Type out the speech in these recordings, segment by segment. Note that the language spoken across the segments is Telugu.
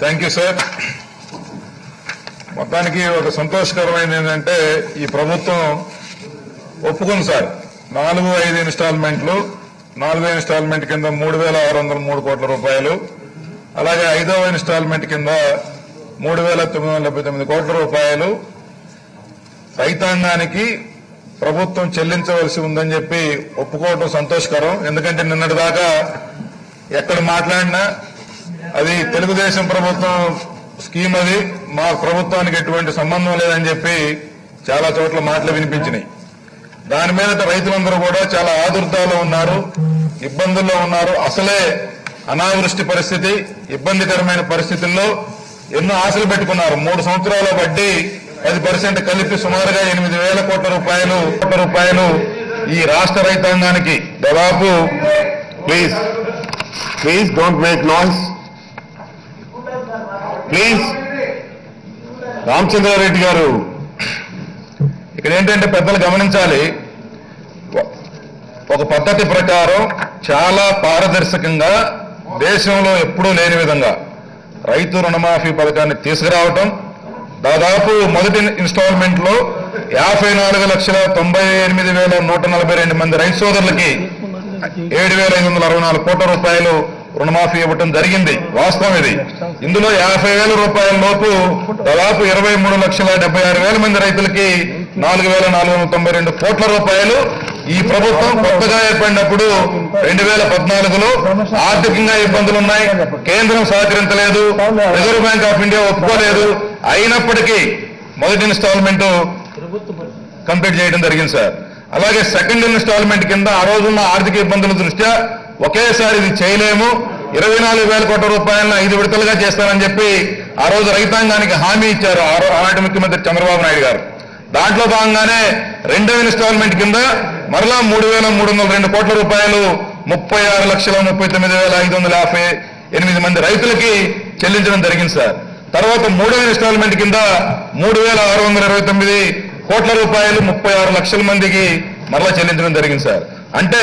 థ్యాంక్ యూ సార్ మొత్తానికి ఒక సంతోషకరమైనది ఏంటంటే ఈ ప్రభుత్వం ఒప్పుకుంది సార్ నాలుగు ఐదు ఇన్స్టాల్మెంట్లు నాలుగో ఇన్స్టాల్మెంట్ కింద మూడు వేల ఆరు వందల మూడు కోట్ల రూపాయలు అలాగే ఐదవ ఇన్స్టాల్మెంట్ కింద మూడు వేల తొమ్మిది వందల డెబ్బై తొమ్మిది కోట్ల రూపాయలు రైతాంగానికి ప్రభుత్వం చెల్లించవలసి ఉందని చెప్పి ఒప్పుకోవడం సంతోషకరం ఎందుకంటే నిన్నటి దాకా ఎక్కడ మాట్లాడినా అది తెలుగుదేశం ప్రభుత్వం స్కీమ్ అది మా ప్రభుత్వానికి ఎటువంటి సంబంధం లేదని చెప్పి చాలా చోట్ల మాటలు వినిపించినాయి దాని మీద రైతులందరూ కూడా చాలా ఆదుర్దాలో ఉన్నారు ఇబ్బందుల్లో ఉన్నారు అసలే అనావృష్టి పరిస్థితి ఇబ్బందికరమైన పరిస్థితుల్లో ఎన్నో ఆశలు పెట్టుకున్నారు మూడు సంవత్సరాల వడ్డీ పది పర్సెంట్ కలిపి సుమారుగా ఎనిమిది వేల కోట్ల రూపాయలు కోట్ల రూపాయలు ఈ రాష్ట్ర రైతాంగానికి దాదాపు Please, please don't make noise. Please. Ramachandra Reddy గారు ఇక్కడ ఏంటంటే పెద్దలు గమనించాలి ఒ- ఒక పద్ధతి ప్రకారం చాలా పారదర్శకంగా దేశంలో ఎప్పుడూ లేని విధంగా రైతు రుణమాఫీ పథకాన్ని తీసుకురావటం దాదాపు మొదటి ఇన్స్టాల్మెంట్ లో యాభై నాలుగు లక్షల తొంభై ఎనిమిది వేల నూట నలభై రెండు మంది రైతు సోదరులకి ఏడు వేల ఐదు వందల అరవై నాలుగు కోట్ల రూపాయలు రుణమాఫీ ఇవ్వటం జరిగింది వాస్తవం ఇది ఇందులో యాభై వేల రూపాయల లోపు దాదాపు ఇరవై మూడు లక్షల డెబ్బై ఆరు వేల మంది రైతులకి నాలుగు వేల నాలుగు వందల తొంభై రెండు కోట్ల రూపాయలు ఈ ప్రభుత్వం కొత్తగా ఏర్పడినప్పుడు రెండు వేల పద్నాలుగులో ఆర్థికంగా ఇబ్బందులు ఉన్నాయి కేంద్రం సహకరించలేదు రిజర్వ్ బ్యాంక్ ఆఫ్ ఇండియా ఒప్పుకోలేదు అయినప్పటికీ మొదటి ఇన్స్టాల్మెంట్ కంప్లీట్ చేయడం జరిగింది సార్ అలాగే సెకండ్ ఇన్స్టాల్మెంట్ కింద ఆ రోజున్న ఆర్థిక ఇబ్బందుల దృష్ట్యా ఒకేసారి ఇది చేయలేము ఇరవై నాలుగు వేల కోట్ల రూపాయలను ఐదు విడతలుగా చేస్తానని చెప్పి ఆ రోజు రైతాంగానికి హామీ ఇచ్చారు ఆ రో- ఆనాటి ముఖ్యమంత్రి చంద్రబాబు నాయుడు గారు దాంట్లో భాగంగానే రెండవ ఇన్స్టాల్మెంట్ కింద మరలా మూడు వేల మూడు వందల రెండు కోట్ల రూపాయలు ముప్పై ఆరు లక్షల ముప్పై తొమ్మిది వేల ఐదు వందల యాభై ఎనిమిది మంది రైతులకి చెల్లించడం జరిగింది సార్ తర్వాత మూడవ ఇన్స్టాల్మెంట్ కింద మూడు వేల ఆరు వందల ఇరవై తొమ్మిది కోట్ల రూపాయలు ముప్పై ఆరు లక్షల మందికి మరలా చెల్లించడం జరిగింది సార్ అంటే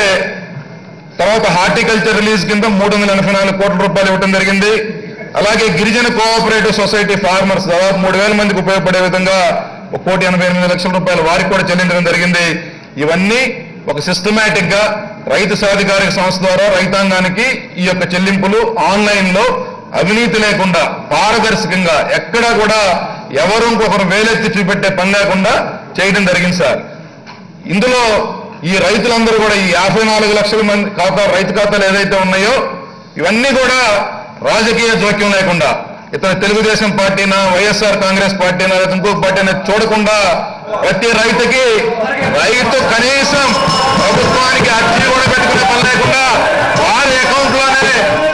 తర్వాత హార్టికల్చర్ రిలీజ్ కింద మూడు వందల ఎనభై నాలుగు కోట్ల రూపాయలు ఇవ్వడం జరిగింది అలాగే గిరిజన కోఆపరేటివ్ సొసైటీ ఫార్మర్స్ దాదాపు మూడు వేల మందికి ఉపయోగపడే విధంగా ఒక కోటి ఎనభై ఎనిమిది లక్షల రూపాయలు వారికి కూడా చెల్లించడం జరిగింది ఇవన్నీ ఒక సిస్టమేటిక్ గా రైతు సాధికారిక సంస్థ ద్వారా రైతాంగానికి ఈ యొక్క చెల్లింపులు ఆన్లైన్ లో అవినీతి లేకుండా పారదర్శకంగా ఎక్కడా కూడా ఎవరు ఇంకొకరు వేలెత్తి చూపెట్టే పని లేకుండా చేయడం జరిగింది సార్ ఇందులో ఈ రైతులందరూ కూడా ఈ యాభై నాలుగు లక్షల మంది ఖాతా రైతు ఖాతాలు ఏదైతే ఉన్నాయో ఇవన్నీ కూడా రాజకీయ జోక్యం లేకుండా ఇతర తెలుగుదేశం పార్టీనా వైఎస్ఆర్ కాంగ్రెస్ పార్టీనా లేదా ఇంకొక పార్టీనా చూడకుండా ప్రతి రైతుకి రైతు కనీసం ప్రభుత్వానికి అర్జీ కూడా పెట్టుకునే పని లేకుండా వారి అకౌంట్ లోనే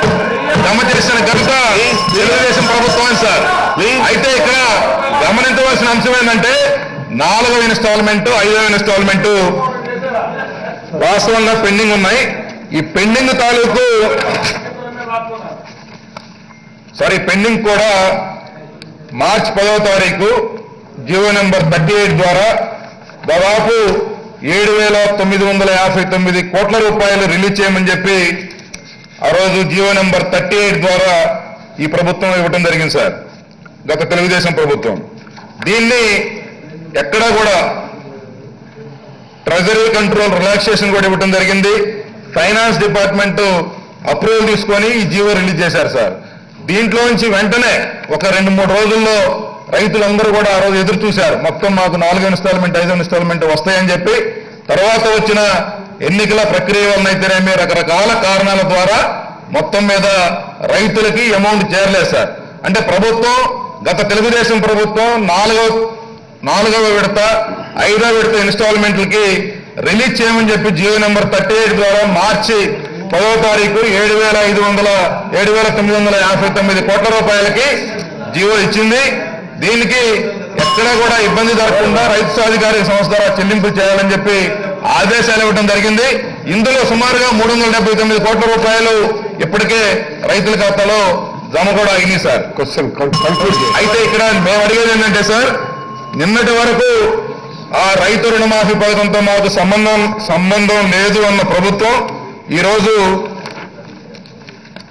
జమ చేసిన ఘనత తెలుగుదేశం ప్రభుత్వం సార్ అయితే ఇక్కడ గమనించవలసిన అంశం ఏంటంటే నాలుగవ ఇన్స్టాల్మెంట్ ఐదవ ఇన్స్టాల్మెంట్ వాస్తవంగా పెండింగ్ ఉన్నాయి ఈ పెండింగ్ తాలూకు సారీ పెండింగ్ కూడా మార్చి పదవ తారీఖు జియో నెంబర్ థర్టీ ఎయిట్ ద్వారా దాదాపు ఏడు వేల తొమ్మిది వందల యాభై తొమ్మిది కోట్ల రూపాయలు రిలీజ్ చేయమని చెప్పి ఆ రోజు జియో నెంబర్ థర్టీ ఎయిట్ ద్వారా ఈ ప్రభుత్వం ఇవ్వడం జరిగింది సార్ గత తెలుగుదేశం ప్రభుత్వం దీన్ని ఎక్కడా కూడా ట్రెజరీ కంట్రోల్ రిలాక్సేషన్ కూడా ఇవ్వడం జరిగింది ఫైనాన్స్ డిపార్ట్మెంట్ అప్రూవల్ తీసుకొని ఈ జీవో రిలీజ్ చేశారు సార్ దీంట్లోంచి వెంటనే ఒక రెండు మూడు రోజుల్లో రైతులందరూ కూడా ఆ రోజు ఎదురు చూశారు మొత్తం మాకు నాలుగు ఇన్స్టాల్మెంట్ ఐదు ఇన్స్టాల్మెంట్ వస్తాయని చెప్పి తర్వాత వచ్చిన ఎన్నికల ప్రక్రియ వలనైతేనేమి రకరకాల కారణాల ద్వారా మొత్తం మీద రైతులకి అమౌంట్ చేరలేదు సార్ అంటే ప్రభుత్వం గత తెలుగుదేశం ప్రభుత్వం నాలుగో నాలుగవ విడత ఐదవ విడత ఇన్స్టాల్మెంట్లకి రిలీజ్ చేయమని చెప్పి జియో నెంబర్ థర్టీ ఎయిట్ ద్వారా మార్చి పదవ తారీఖు ఏడు వేల ఐదు వందల ఏడు వేల తొమ్మిది వందల యాభై తొమ్మిది కోట్ల రూపాయలకి జియో ఇచ్చింది దీనికి ఎక్కడా కూడా ఇబ్బంది జరగకుండా రైతు సాధికారిక సంస్థ ద్వారా చెల్లింపులు చేయాలని చెప్పి ఆదేశాలు ఇవ్వడం జరిగింది ఇందులో సుమారుగా మూడు వందల డెబ్బై తొమ్మిది కోట్ల రూపాయలు ఇప్పటికే రైతుల ఖాతాలో జమ కూడా అయినాయి సార్ క్వశ్చన్ కంక్లూడ్ అయితే ఇక్కడ మేము అడిగేది ఏంటంటే సార్ నిన్నటి వరకు ఆ రైతు రుణమాఫీ పథకంతో మాకు సంబంధం సంబంధం లేదు అన్న ప్రభుత్వం ఈరోజు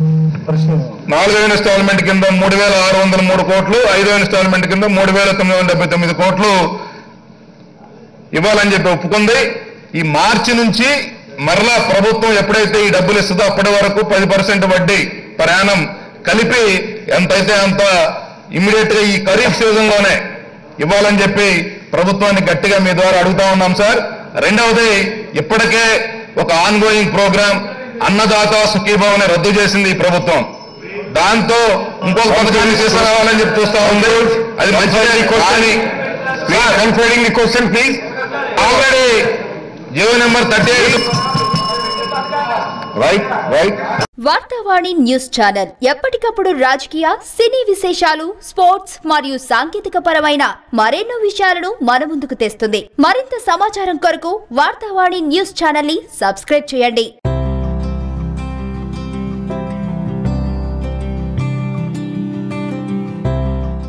నాలుగో ఇన్స్టాల్మెంట్ కింద మూడు వేల ఆరు వందల మూడు కోట్లు ఐదో ఇన్స్టాల్మెంట్ కింద మూడు వేల తొమ్మిది వందల డెబ్బై తొమ్మిది కోట్లు ఇవ్వాలని చెప్పి ఒప్పుకుంది ఈ మార్చి నుంచి మరలా ప్రభుత్వం ఎప్పుడైతే ఈ డబ్బులు ఇస్తుందో అప్పటి వరకు పది పర్సెంట్ వడ్డీ ప్రయాణం కలిపి ఎంతైతే అంత ఇమ్మీడియట్ గా ఈ ఖరీఫ్ సీజన్ లోనే ఇవ్వాలని చెప్పి ప్రభుత్వాన్ని గట్టిగా మీ ద్వారా అడుగుతా ఉన్నాం సార్ రెండవది ఇప్పటికే ఒక ఆన్ గోయింగ్ ప్రోగ్రామ్ అన్నదాత సుఖీభావని రద్దు చేసింది ఈ ప్రభుత్వం దాంతో ఇంకొక పథకాన్ని తీసుకురావాలని చెప్పి చూస్తా ఉంది అది మంచిదే కానీ Please, concluding the question, please. Already GO number thirty eight Right, right. Vartavani news channel ఎప్పటికప్పుడు రాజకీయ సినీ విశేషాలు స్పోర్ట్స్ మరియు సాంకేతిక పరమైన మరెన్నో విషయాలను మన ముందుకు తెస్తుంది మరింత సమాచారం కొరకు వార్తావాణి న్యూస్ ఛానల్ ని సబ్స్క్రైబ్ చేయండి